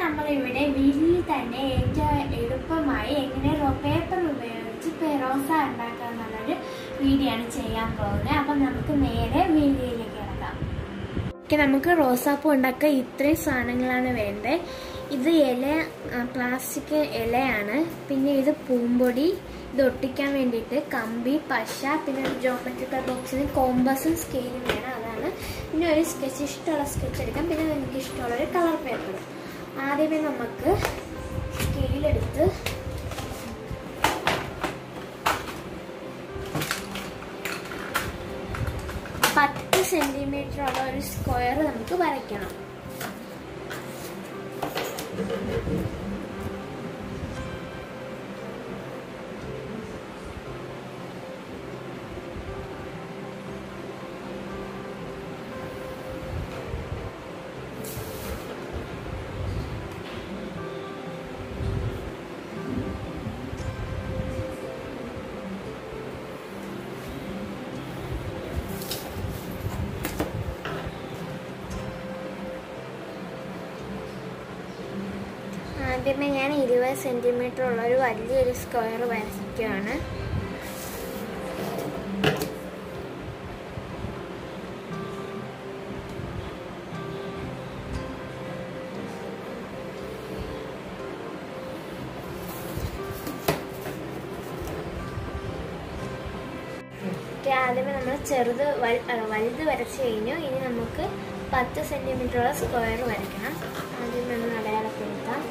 നമ്മളിവിടെ വീട്ടിൽ തന്നെ ഏറ്റവും എളുപ്പമായി എങ്ങനെ റോ പേപ്പർ ഉപയോഗിച്ച് പെറോസ ഉണ്ടാക്കാന്നുള്ളൊരു വീഡിയോ ആണ് ചെയ്യാൻ പോകുന്നത് അപ്പം നമുക്ക് നേരെ വീഡിയോയിലേക്ക് കിടക്കാം ഓക്കെ നമുക്ക് റോസാപ്പൂ ഉണ്ടാക്കാൻ ഇത്രയും സാധനങ്ങളാണ് വേണ്ടത് ഇത് ഇല പ്ലാസ്റ്റിക് ഇലയാണ് പിന്നെ ഇത് പൂമ്പൊടി ഇത് ഒട്ടിക്കാൻ വേണ്ടിയിട്ട് കമ്പി പശ പിന്നെ ഒരു ജോമെട്രിക്കൽ ബോക്സിന് കോമ്പസും സ്കെയിലും വേണം അതാണ് പിന്നെ ഒരു സ്കെച്ച് ഇഷ്ടമുള്ള സ്കെച്ച് എടുക്കാം പിന്നെ നമുക്ക് ഇഷ്ടമുള്ള ഒരു കളർ പേപ്പർ ആദ്യമേ നമുക്ക് സ്കെയിലെടുത്ത് പത്ത് സെന്റിമീറ്റർ ഉള്ള ഒരു സ്ക്വയർ നമുക്ക് വരയ്ക്കണം ആദ്യമേ ഞാൻ ഇരുപത് സെന്റിമീറ്റർ ഉള്ള ഒരു വലിയൊരു സ്ക്വയർ വരയ്ക്കുകയാണ് ഓക്കെ ആദ്യമേ നമ്മൾ ചെറുത് വൽ- അല്ല, വലുത് വരച്ച് കഴിഞ്ഞു ഇനി നമുക്ക് പത്ത് സെന്റിമീറ്റർ ഉള്ള സ്ക്വയർ വരയ്ക്കണം ആദ്യം നമ്മൾ അടയാളപ്പെടുത്താം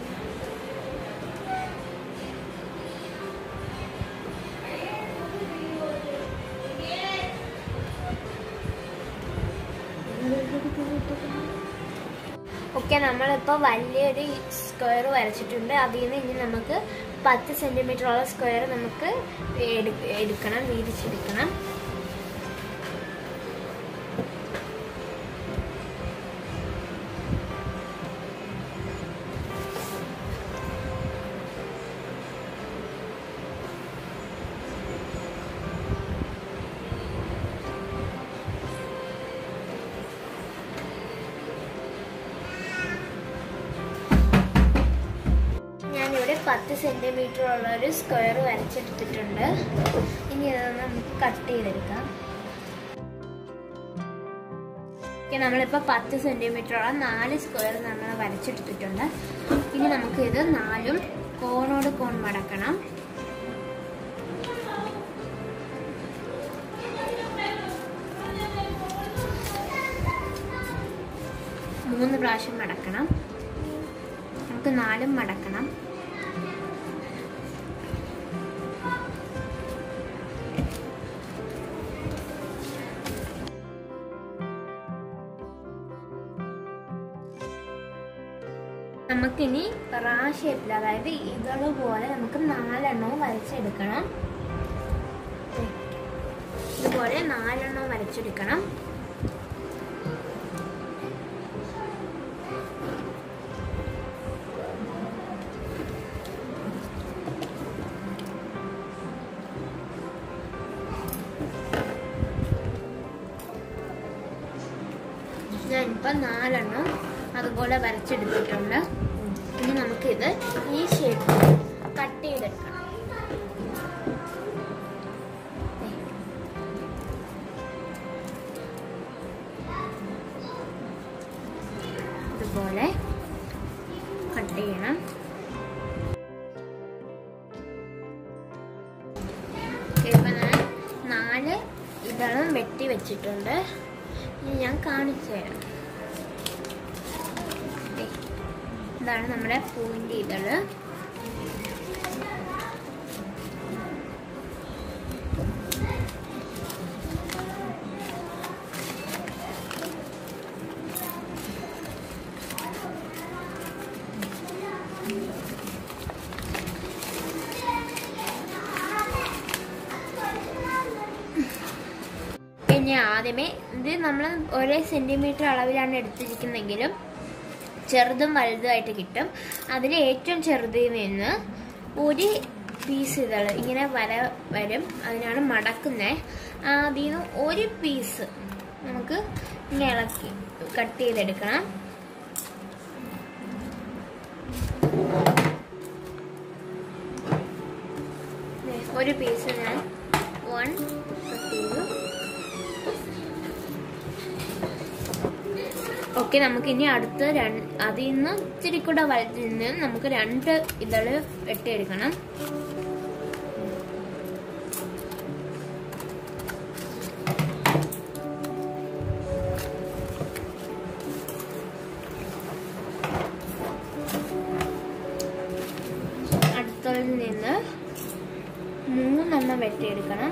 ഓക്കെ നമ്മളിപ്പോൾ വലിയൊരു സ്ക്വയർ വരച്ചിട്ടുണ്ട് അതിൽ നിന്ന് ഇനി നമുക്ക് പത്ത് സെന്റിമീറ്റർ ഉള്ള സ്ക്വയർ നമുക്ക് എടു- എടുക്കണം വീതിച്ചെടുക്കണം ഞാനിവിടെ പത്ത് സെന്റിമീറ്റർ ഉള്ള ഒരു സ്ക്വയർ വരച്ചെടുത്തിട്ടുണ്ട് ഇനി അത് നമുക്ക് കട്ട് ചെയ്തെടുക്കാം ഓക്കെ നമ്മളിപ്പോൾ പത്ത് സെന്റിമീറ്റർ ഉള്ള നാല് സ്ക്വയർ നമ്മൾ വരച്ചെടുത്തിട്ടുണ്ട് ഇനി നമുക്ക് ഇത് നാലും കോണോട് കോൺ മടക്കണം മൂന്ന് പ്രാവശ്യം മടക്കണം നമുക്ക് നാലും മടക്കണം നമുക്കിനി റാ ഷേപ്പിൽ അതായത് ഇതുപോലെ നമുക്ക് നാലെണ്ണവും വരച്ചെടുക്കണം ഇതുപോലെ നാലെണ്ണവും വരച്ചെടുക്കണം ഞാനിപ്പോൾ നാലെണ്ണം അതുപോലെ വരച്ചെടുത്തിട്ടുണ്ട് ഇനി നമുക്കിത് ഈ ഷേപ്പിൽ കട്ട് ചെയ്തെടുക്കണം ഇതുപോലെ കട്ട് ചെയ്യണം ഇപ്പം ഞാൻ നാല് ഇതളും വെട്ടി വെച്ചിട്ടുണ്ട് ഇനി ഞാൻ കാണിച്ചു തരാം ദേ, ഇതാണ് നമ്മുടെ പൂവിൻ്റെ ഇതള് പിന്നെ ആദ്യമേ ഇത് നമ്മൾ ഒരേ സെന്റിമീറ്റർ അളവിലാണ് എടുത്തിരിക്കുന്നെങ്കിലും ചെറുതും വലുതുമായിട്ട് കിട്ടും അതിൽ ഏറ്റവും ചെറുതിൽ നിന്ന് ഒരു പീസ് ഇതള് ഇങ്ങനെ വര വരും അതിനാണ് മടക്കുന്നത് അതിൽ നിന്ന് ഒരു പീസ് നമുക്ക് ഇങ്ങനെ ഇളക്കി കട്ട് ചെയ്തെടുക്കണം ദേ, ഒരു പീസ് ഞാൻ വൺ കട്ട് ചെയ്തു ഓക്കെ നമുക്ക് ഇനി അടുത്ത രണ്ട് അതിൽ നിന്ന് ഇച്ചിരി കൂടെ വലുതിൽ നിന്ന് നമുക്ക് രണ്ട് ഇതള് വെട്ടിയെടുക്കണം അടുത്തതിൽ നിന്ന് മൂന്നെണ്ണം വെട്ടിയെടുക്കണം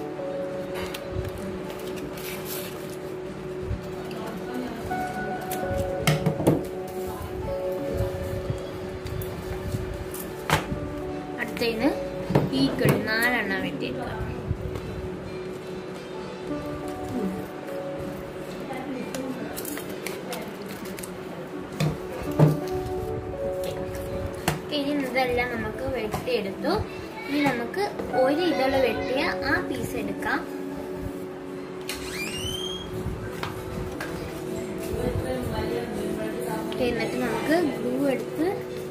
അടുത്തതിന് ഈക്കളി നാലെണ്ണം വെട്ടിയെടുക്കണം ഇനി ഇതെല്ലാം നമുക്ക് വെട്ടിയെടുത്തു ഇനി നമുക്ക് ഒരു ഇതള് വെട്ടിയ ആ പീസ് എടുക്കാം എന്നിട്ട് നമുക്ക് ഗ്ലൂ എടുത്ത്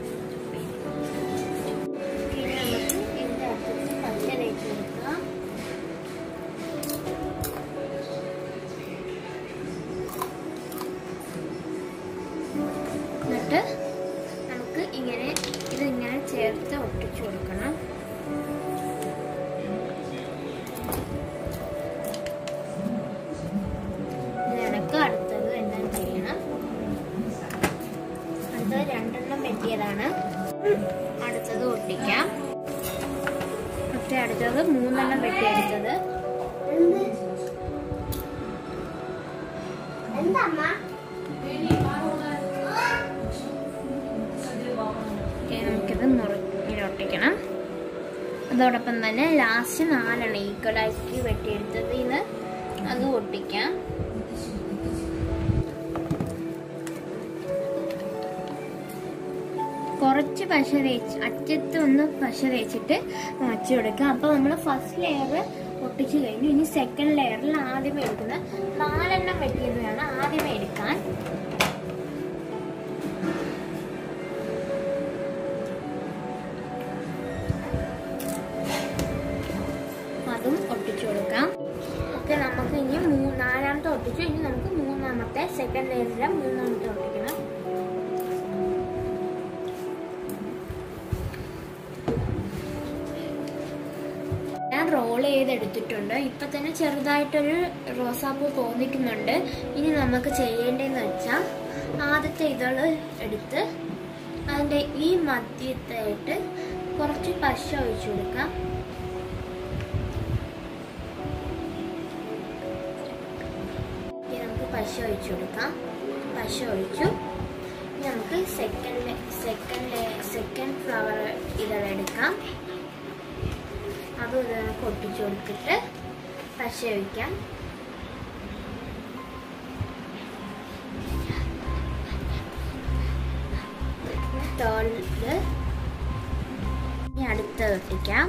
ഇനി നമുക്ക് ഇതിന്റെ അകത്തേക്ക് പച്ച തേച്ച് കൊടുക്കാം എന്നിട്ട് നമുക്ക് ഇങ്ങനെ ഇത് ഇങ്ങനെ ചേർത്ത് ഒട്ടിച്ചു കൊടുക്കണം ഇതിനക്ക് അടുത്തത് എന്താ ചെയ്യണം അടുത്തത് രണ്ടെണ്ണം വെട്ടിയതാണ് അടുത്തത് ഒട്ടിക്കാം പക്ഷെ അടുത്തത് മൂന്നെണ്ണം വെട്ടിയെടുത്തത് ഓക്കേ, നമുക്കിത് മുറിഞ്ഞിട്ട് ഒട്ടിക്കണം അതോടൊപ്പം തന്നെ ലാസ്റ്റ് നാലെണ്ണം ഈക്വലാക്കി വെട്ടിയെടുത്തതിന് അത് ഒട്ടിക്കാം കുറച്ച് പശ തേച്ച് അറ്റത്ത് ഒന്ന് പശ തേച്ചിട്ട് വച്ചു കൊടുക്കുക അപ്പോൾ നമ്മൾ ഫസ്റ്റ് ലെയർ ഒട്ടിച്ചു കഴിഞ്ഞു ഇനി സെക്കൻഡ് ലെയറിൽ ആദ്യമേ എടുക്കുന്നത് നാലെണ്ണം വെട്ടിയത് വേണം ആദ്യമേ എടുക്കാൻ അതും ഒട്ടിച്ചു കൊടുക്കാം ഓക്കെ നമുക്ക് ഇനി മൂ നാലാമത്തെ ഒട്ടിച്ചു ഇനി നമുക്ക് മൂന്നാമത്തെ സെക്കൻഡ് ലെയറിലെ മൂന്നാമത്തെ ഒട്ടിക്കണം ഞാൻ റോൾ ചെയ്തെടുത്തിട്ടുണ്ട് ഇപ്പൊ തന്നെ ചെറുതായിട്ടൊരു റോസാപ്പൂ തോന്നിക്കുന്നുണ്ട് ഇനി നമുക്ക് ചെയ്യേണ്ടതെന്ന് വെച്ചാൽ ആദ്യത്തെ ഇതള് എടുത്ത് അതിന്റെ ഈ മധ്യത്തായിട്ട് കുറച്ച് പശ ഒഴിച്ചു കൊടുക്കാം ഇനി നമുക്ക് പശ ഒഴിച്ചു കൊടുക്കാം പശ ഒഴിച്ചു ഇനി നമുക്ക് സെക്കൻഡ് സെക്കൻഡ് സെക്കൻഡ് ഫ്ലവർ ഇതെടുക്കാം അതും ഇത് നമുക്ക് ഒട്ടിച്ചു കൊടുത്തിട്ട് പശ ഒഴിക്കാം തേർഡ് ഇനി അടുത്തത് ഒട്ടിക്കാം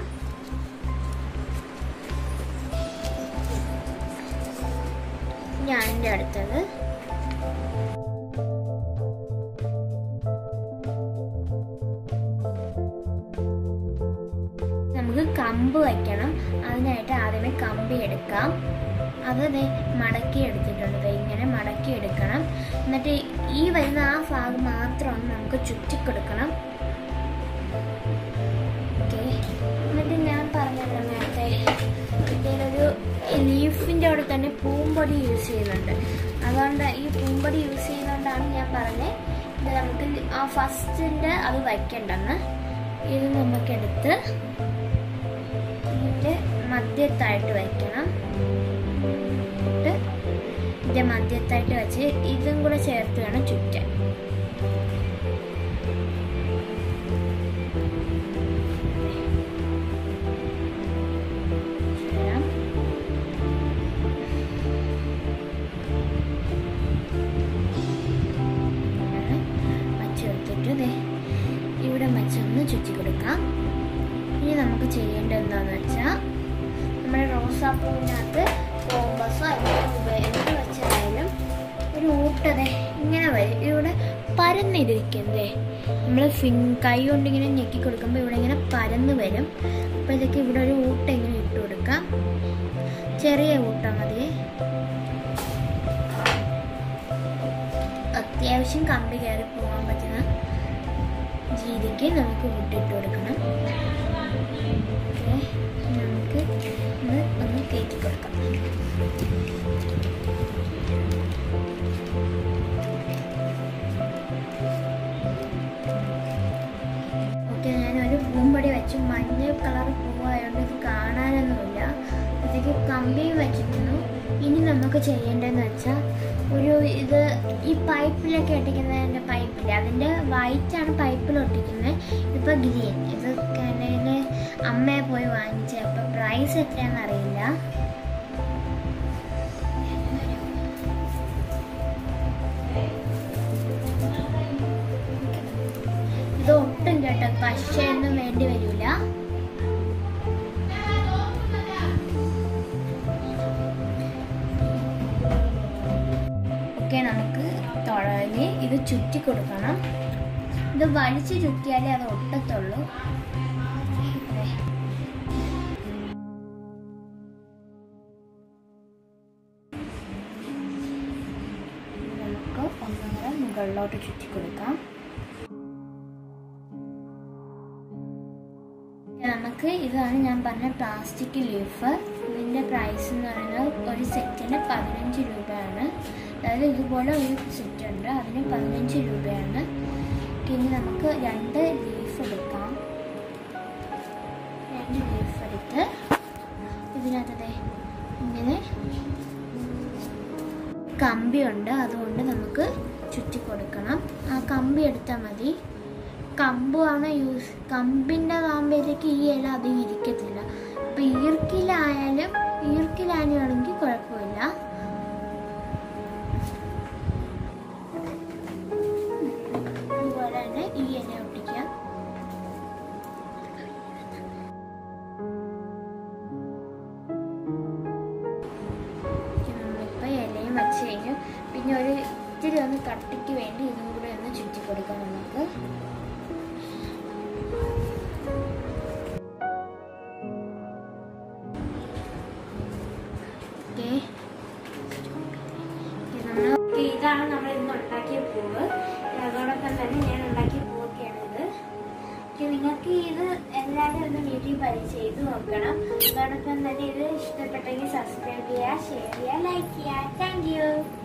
ഇനി അതിൻ്റെ അടുത്തത് നമുക്ക് കമ്പ് വയ്ക്കണം അതിനായിട്ട് ആദ്യമേ കമ്പി എടുക്കാം അത് ദേ മടക്കി എടുത്തിട്ടുണ്ട് ദേ ഇങ്ങനെ മടക്കി എടുക്കണം എന്നിട്ട് ഈ വരുന്ന ആ ഭാഗം മാത്രം നമുക്ക് ചുറ്റിക്കൊടുക്കണം ഓക്കെ എന്നിട്ട് ഞാൻ പറഞ്ഞല്ലോ നേരത്തെ ഇതിലൊരു ലീഫിൻ്റെ അവിടെ തന്നെ പൂമ്പൊടി യൂസ് ചെയ്യുന്നുണ്ട് അതുകൊണ്ട് ഈ പൂമ്പൊടി യൂസ് ചെയ്യുന്നതുകൊണ്ടാണ് ഞാൻ പറഞ്ഞത് ഇത് നമുക്ക് ആ ഫസ്റ്റിൻ്റെ അത് വയ്ക്കണ്ടെന്ന് ഇത് നമുക്കെടുത്ത് ഇതിൻ്റെ മധ്യത്തായിട്ട് വയ്ക്കണം എന്നിട്ട് ഇതിൻ്റെ മധ്യത്തായിട്ട് വെച്ച് ഇതും കൂടെ ചേർത്ത് വേണം ചുറ്റാൻ ചെയ്യാം. ഇങ്ങനെ വച്ച് കൊടുത്തിട്ട് ദേ ഇവിടെ വെച്ചൊന്ന് ചുറ്റി കൊടുക്കാം ഇനി നമുക്ക് ചെയ്യേണ്ടത് എന്താണെന്ന് വെച്ചാൽ നമ്മുടെ റോസാപ്പൂവിനകത്ത് കോമ്പസോ എന്ത് വെച്ചായാലും ഒരു ഊട്ടതെ ഇങ്ങനെ വരും ഇവിടെ പരന്നിരിക്കുന്നേ നമ്മൾ ഫിൻ കൈ കൊണ്ട് ഇങ്ങനെ ഞെക്കി കൊടുക്കുമ്പോൾ ഇവിടെ ഇങ്ങനെ പരന്ന് വരും അപ്പോൾ ഇതൊക്കെ ഇവിടെ ഒരു ഊട്ട ഇങ്ങനെ ഇട്ട് കൊടുക്കാം ചെറിയ ഊട്ട മതി അത്യാവശ്യം കമ്പി കയറി പോകാൻ പറ്റുന്ന രീതിക്ക് നമുക്ക് ഊട്ടിട്ട് കൊടുക്കണം ഓക്കെ നമുക്ക് ഇത് ഒന്ന് കയറ്റി കൊടുക്കാം ഓക്കെ ഞാനൊരു പൂമ്പൊടി വെച്ച് മഞ്ഞ കളർ പൂവായതുകൊണ്ട് ഇത് കാണാനൊന്നുമില്ല അപ്പോഴത്തേക്ക് കമ്പിയും വെച്ചിരുന്നു ഇനി നമുക്ക് ചെയ്യേണ്ടതെന്ന് വെച്ചാൽ ഒരു ഇത് ഈ പൈപ്പിലൊക്കെ ഒട്ടിക്കുന്നതിൻ്റെ പൈപ്പില്ല അതിൻ്റെ വൈറ്റാണ് പൈപ്പിൽ ഒട്ടിക്കുന്നത് ഇപ്പോൾ ഗ്രീൻ ഇത് കടയിൽ അമ്മയെ പോയി വാങ്ങിച്ചത് അപ്പോൾ പ്രൈസ് എത്രയാണെന്ന് അറിയില്ല ഇത് ഒട്ടും കേട്ടോ പശയൊന്നും വേണ്ടി വരില്ല ഓക്കെ നമുക്ക് തുഴല് ഇത് ചുറ്റി കൊടുക്കണം ഇത് വലിച്ചു ചുറ്റിയാലേ അത് ഒട്ടത്തുള്ളൂ ദേ. നമുക്ക് ഒന്നുകൂടെ മുകളിലോട്ട് ചുറ്റി കൊടുക്കാം നമുക്ക് ഇതാണ് ഞാൻ പറഞ്ഞ പ്ലാസ്റ്റിക് ലീഫ് ഇതിൻ്റെ പ്രൈസ് എന്ന് പറയുന്നത് ഒരു സെറ്റിന് പതിനഞ്ച് രൂപയാണ് അതായത് ഇതുപോലെ ഒരു സെറ്റ് ഉണ്ട് അതിന് പതിനഞ്ച് രൂപയാണ് ഇനി നമുക്ക് രണ്ട് ലീഫ് എടുക്കാം രണ്ട് ലീഫ് എടുത്ത് ഇതിനകത്ത് ദേ ഇങ്ങനെ കമ്പിയുണ്ട് അതുകൊണ്ട് നമുക്ക് ചുറ്റി കൊടുക്കണം ആ കമ്പി എടുത്താൽ മതി കമ്പാണ് യൂസ് കമ്പിൻ്റെ താമ്പേലേക്ക് ഈ ഇല അധികം ഇരിക്കത്തില്ല ഇപ്പം ഈർക്കിലായാലും ഈർക്കിലാണെങ്കിൽ കുഴപ്പമില്ല അതുപോലെ തന്നെ ഈ ഇല ഒട്ടിക്കാം നമ്മളിപ്പോൾ ഇലയും വെച്ച് കഴിഞ്ഞു പിന്നെ ഒരു ഇത്തിരി ഒന്ന് കട്ടിക്ക് വേണ്ടി ഇതും കൂടെ ഒന്ന് ചുറ്റി കൊടുക്കാം നമുക്ക് ഓക്കെ ഇതാണ് നമ്മൾ ഇന്ന് ഉണ്ടാക്കിയ പൂവ് അതോടൊപ്പം തന്നെ ഞാൻ ഉണ്ടാക്കിയ പൂവൊക്കെയാണ് ഇത് ഓക്കെ നിങ്ങൾക്ക് ഇത് എല്ലാവരും ഒന്ന് വീട്ടിൽ പരി ചെയ്ത് നോക്കണം അതോടൊപ്പം തന്നെ ഇത് ഇഷ്ടപ്പെട്ടെങ്കിൽ സബ്സ്ക്രൈബ് ചെയ്യുക ഷെയർ ചെയ്യുക ലൈക്ക് ചെയ്യുക താങ്ക് യു